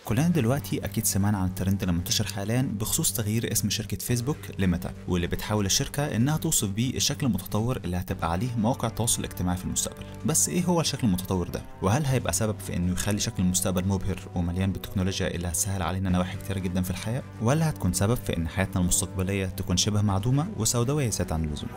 كلنا دلوقتي اكيد سمعنا عن الترند اللي منتشر حاليا بخصوص تغيير اسم شركه فيسبوك لميتا واللي بتحاول الشركه انها توصف بيه الشكل المتطور اللي هتبقى عليه مواقع التواصل الاجتماعي في المستقبل بس ايه هو الشكل المتطور ده وهل هيبقى سبب في انه يخلي شكل المستقبل مبهر ومليان بالتكنولوجيا اللي هتسهل علينا نواحي كتيره جدا في الحياه ولا هتكون سبب في ان حياتنا المستقبليه تكون شبه معدومه وسوداويه زياده عن اللزوم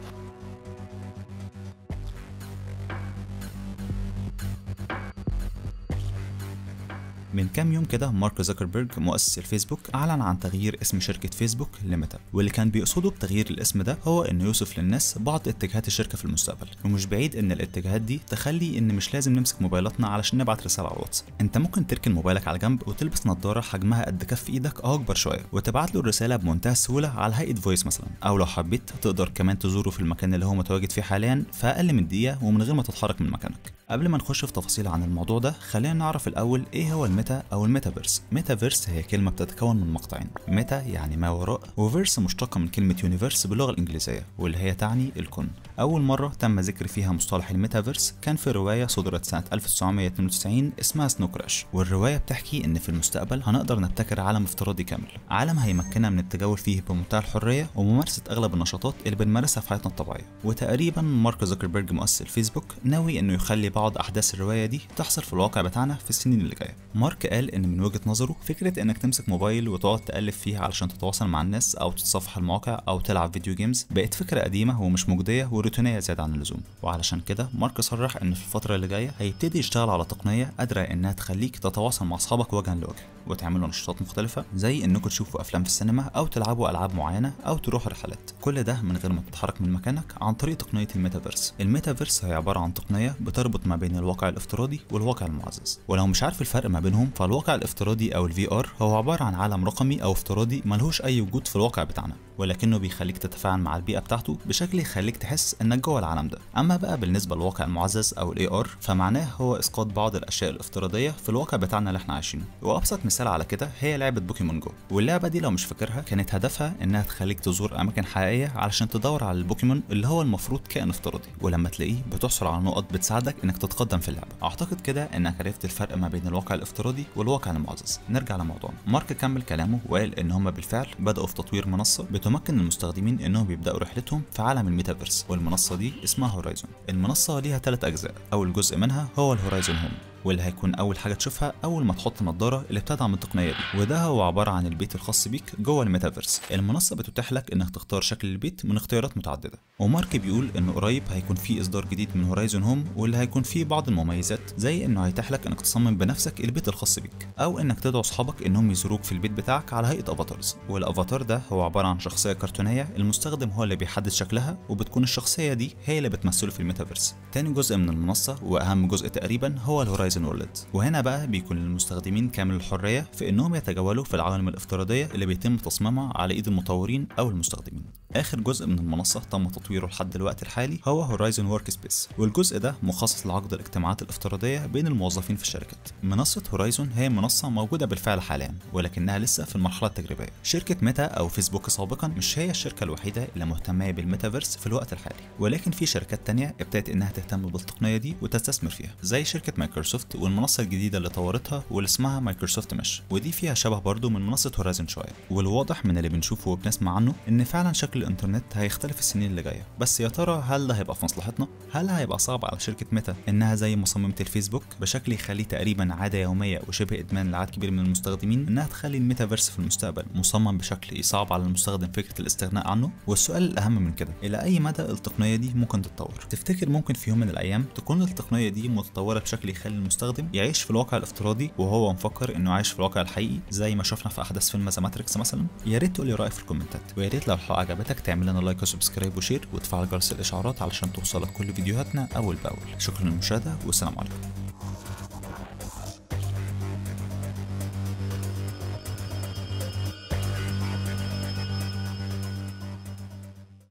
من كام يوم كده مارك زوكربيرج مؤسس الفيسبوك اعلن عن تغيير اسم شركه فيسبوك لميتا واللي كان بيقصده بتغيير الاسم ده هو انه يوصف للناس بعض اتجاهات الشركه في المستقبل ومش بعيد ان الاتجاهات دي تخلي ان مش لازم نمسك موبايلاتنا علشان نبعت رساله على الواتس انت ممكن تركن موبايلك على جنب وتلبس نظاره حجمها قد كف ايدك او اكبر شويه وتبعت له الرساله بمنتهى السهوله على هيئه فويس مثلا او لو حبيت تقدر كمان تزوره في المكان اللي هو متواجد فيه حاليا في اقل من دقيقه ومن غير ما تتحرك من مكانك قبل ما نخش في تفاصيل عن الموضوع ده خلينا نعرف الاول ايه هو الميتا او الميتافيرس ميتافيرس هي كلمه بتتكون من مقطعين ميتا يعني ما وراء وفيرس مشتقه من كلمه يونيفرس باللغه الانجليزيه واللي هي تعني الكون اول مره تم ذكر فيها مصطلح الميتافيرس كان في روايه صدرت سنه 1992 اسمها سنو كراش والروايه بتحكي ان في المستقبل هنقدر نبتكر عالم افتراضي كامل عالم هيمكننا من التجول فيه بمنتهى الحريه وممارسه اغلب النشاطات اللي بنمارسها في حياتنا الطبيعيه وتقريبا مارك زوكربيرج مؤسس الفيسبوك ناوي انه يخلي بعض احداث الروايه دي تحصل في الواقع بتاعنا في السنين اللي جايه مارك قال ان من وجهه نظره فكره انك تمسك موبايل وتقعد تقلب فيه علشان تتواصل مع الناس او تتصفح المواقع او تلعب فيديو جيمز بقت فكره قديمه ومش مجديه وروتينيه زياده عن اللزوم وعلشان كده مارك صرح ان في الفتره اللي جايه هيبتدي يشتغل على تقنيه قادره انها تخليك تتواصل مع اصحابك وجها لوجه وتعملوا نشاطات مختلفه زي انكم تشوفوا افلام في السينما او تلعبوا العاب معينه او تروحوا رحلات كل ده من غير ما تتحرك من مكانك عن طريق تقنيه الميتافيرس الميتافيرس هي عباره عن تقنيه بتربط ما بين الواقع الافتراضي والواقع المعزز ولو مش عارف الفرق ما بينهم فالواقع الافتراضي او الفي ار هو عباره عن عالم رقمي او افتراضي ملهوش اي وجود في الواقع بتاعنا ولكنه بيخليك تتفاعل مع البيئه بتاعته بشكل يخليك تحس انك جوه العالم ده اما بقى بالنسبه للواقع المعزز او الاي ار فمعناه هو اسقاط بعض الاشياء الافتراضيه في الواقع بتاعنا اللي احنا عايشينه وابسط مثال على كده هي لعبه بوكيمون جو واللعبه دي لو مش فاكرها كانت هدفها انها تخليك تزور اماكن حقيقيه علشان تدور على البوكيمون اللي هو المفروض كائن افتراضي ولما تلاقيه بتحصل على نقط بتساعدك انك تتقدم في اللعبه اعتقد كده انك عرفت الفرق ما بين الواقع الافتراضي والواقع المعزز نرجع لموضوعنا مارك كمل كلامه وقال ان هم بالفعل بداوا في تطوير منصه بتمكن المستخدمين انهم يبداوا رحلتهم في عالم الميتافيرس والمنصه دي اسمها هورايزون المنصه ليها ثلاث اجزاء اول جزء منها هو الهورايزون هوم واللي هيكون اول حاجه تشوفها اول ما تحط النضاره اللي بتدعم التقنيه دي وده هو عباره عن البيت الخاص بيك جوه الميتافيرس المنصه بتتيح لك انك تختار شكل البيت من اختيارات متعدده ومارك بيقول انه قريب هيكون في اصدار جديد من هورايزون هوم واللي هيكون فيه بعض المميزات زي انه هيتيح لك انك تصمم بنفسك البيت الخاص بيك او انك تدعو اصحابك انهم يزوروك في البيت بتاعك على هيئه افاتارز والافاتار ده هو عباره عن شخصيه كرتونيه المستخدم هو اللي بيحدد شكلها وبتكون الشخصيه دي هي اللي بتمثله في الميتافيرس تاني جزء من المنصه واهم جزء تقريبا هو الهورايزون وورلد وهنا بقى بيكون للمستخدمين كامل الحريه في انهم يتجولوا في العوالم الافتراضيه اللي بيتم تصميمها على ايد المطورين او المستخدمين اخر جزء من المنصه تم تطويره لحد الوقت الحالي هو هورايزون ورك سبيس والجزء ده مخصص لعقد الاجتماعات الافتراضيه بين الموظفين في الشركات منصه هورايزون هي منصه موجوده بالفعل حاليا ولكنها لسه في المرحله التجريبيه شركه ميتا او فيسبوك سابقا مش هي الشركه الوحيده اللي مهتمه بالميتافيرس في الوقت الحالي ولكن في شركات تانية ابتدت انها تهتم بالتقنيه دي وتستثمر فيها زي شركه مايكروسوفت والمنصه الجديده اللي طورتها واللي اسمها مايكروسوفت مش ودي فيها شبه برضه من منصه هورايزون شويه والواضح من اللي بنشوفه وبنسمع عنه ان فعلا شكل الانترنت هيختلف السنين اللي جايه بس يا ترى هل ده هيبقى في مصلحتنا هل هيبقى صعب على شركه ميتا انها زي مصممه الفيسبوك بشكل يخليه تقريبا عاده يوميه وشبه ادمان لعدد كبير من المستخدمين انها تخلي الميتافيرس في المستقبل مصمم بشكل يصعب على المستخدم فكره الاستغناء عنه والسؤال الاهم من كده الى اي مدى التقنيه دي ممكن تتطور تفتكر ممكن في يوم من الايام تكون التقنيه دي متطوره بشكل يخلي المستخدم يعيش في الواقع الافتراضي وهو مفكر انه عايش في الواقع الحقيقي زي ما شفنا في احداث فيلم ذا ماتريكس مثلا يا ريت تقولي رايك في الكومنتات ويا ريت لو الحلقه عجبتك تعمل لنا لايك وسبسكرايب وشير وتفعل جرس الاشعارات علشان توصلك كل فيديوهاتنا اول باول شكرا للمشاهده والسلام عليكم